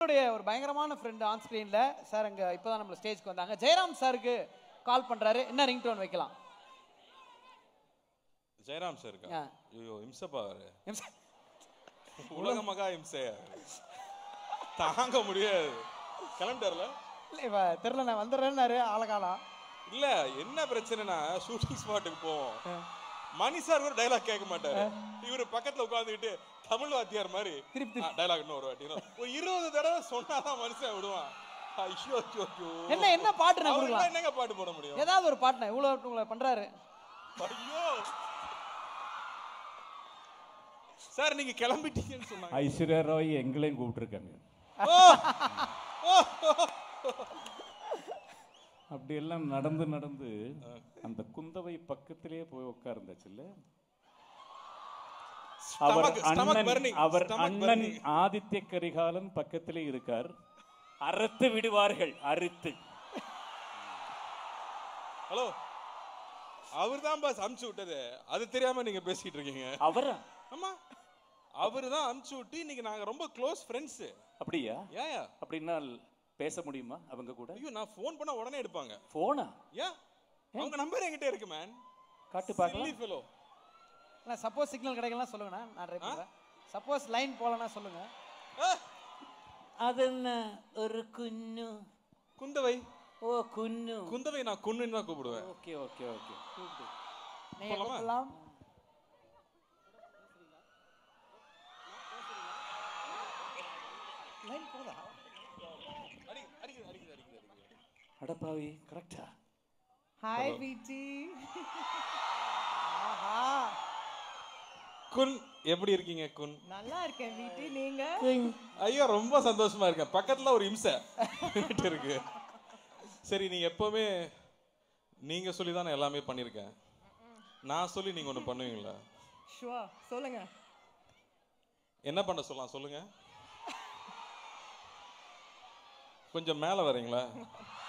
என்னுடைய ஒரு பயங்கரமான ஃப்ரெண்டு ஆன் ஸ்க்ரீனில் சார் அங்கே இப்போ தான் நம்மள ஸ்டேஜ்க்கு வந்தாங்க ஜெயராம் சாருக்கு கால் பண்ணுறாரு என்ன ரிங் டோன் வைக்கலாம் ஜெயராம் சார் இருக்கா ஆ. ஐயோ இம்சப்பா அவரு எம் சார், உலக மகா இம்சையா தாங்க முடியாது கிளம்பிட்டார்ல இல்லை இப்போ தெரில நான் வந்துடுறேன்னாரு ஆளகாலம் இல்ல என்ன பிரச்சனைனா ஷூட்டிங் ஸ்பாட்டுக்கு போவோம் மணி சார் கூட டைலாக் கேட்க மாட்டாரு இவரு பக்கத்துல உட்கார்ந்துக்கிட்டு தமிழ் வாத்தியார் மாதிரி திருப்பி டைலாக் இன்னும் ஒரு வாட்டி இன்னும் ஒரு இருபது தடவை சொன்னாதான் மனுஷன் விடுவான் ஐயோ ஐயோ ஐயோ என்ன என்ன பாட்டு நான் அவரு கொடுக்கலாம் என்னங்க பாட்டு போட முடியும் ஏதாவது ஒரு பாட்டு இவ்வளோ உங்களை பண்ணுறாரு ஐயோ சார் நீங்க கிளம்பிட்டீங்கன்னு சொன்னாங்க ஐஸ்வர்யா ராய் எங்களையும் கூப்பிட்டுருக்காங்க அப்படியெல்லாம் நடந்து நடந்து அந்த குந்தவை பக்கத்திலேயே போய் உட்கார்ந்தாச்சுல்ல அவர் Stomach- stomach அண்ணன் burning, அவர் stomach அண்ணன் burning. ஆதித்ய கரிகாலன் பக்கத்திலே இருக்கார் அறுத்து விடுவார்கள் அறுத்து ஹலோ அவர் தான் பாஸ் அமுச்சு விட்டது அது தெரியாம நீங்க பேசிட்டு இருக்கீங்க அவரா ஆமா அவரு தான் அமுச்சு விட்டு இன்னைக்கு நாங்க ரொம்ப க்ளோஸ் ஃப்ரெண்ட்ஸ் அப்படியா ஏயா அப்படின்னா பேச முடியுமா அவங்க கூட ஐயோ நான் ஃபோன் பண்ணா உடனே எடுப்பாங்க போனா ஏன் அவங்க நம்பர் என்கிட்ட இருக்கு மேன் காட்டு பார்க்கலாம் சில்லி ஃபெலோ இல்லை சப்போஸ் சிக்னல் கிடைக்கலாம் சொல்லுங்கண்ணா நான் ட்ரை பண்ணுறேன் சப்போஸ் லைன் போகலன்னா சொல்லுங்கள் அதென்ன ஒரு குன்னு குந்தவை ஓ குன்னு குந்தவை நான் குன்னுன்னு தான் கூப்பிடுவேன் ஓகே ஓகே ஓகே நீங்கள் போலாமா? கூப்பிடலாம் லைன் போதா அடி- அடிக்குது, அடிக்குது, அடிக்குது, அடிக்குது. அடப்பாவி கரெக்டா ஹாய் பிடி ஆஹா குன் எப்படி இருக்கீங்க குன் நல்லா இருக்கேன் வீட்டு நீங்க ஐயோ ரொம்ப சந்தோஷமா இருக்கேன் பக்கத்துல ஒரு இம்சை இருக்கு சரி நீங்க எப்பவுமே நீங்க சொல்லி தான் நான் எல்லாமே பண்ணிருக்கேன் நான் சொல்லி நீங்க ஒண்ணு பண்ணுவீங்களா ஷுவா சொல்லுங்க என்ன பண்ண சொல்லலாம் சொல்லுங்க கொஞ்சம் மேல வரீங்களா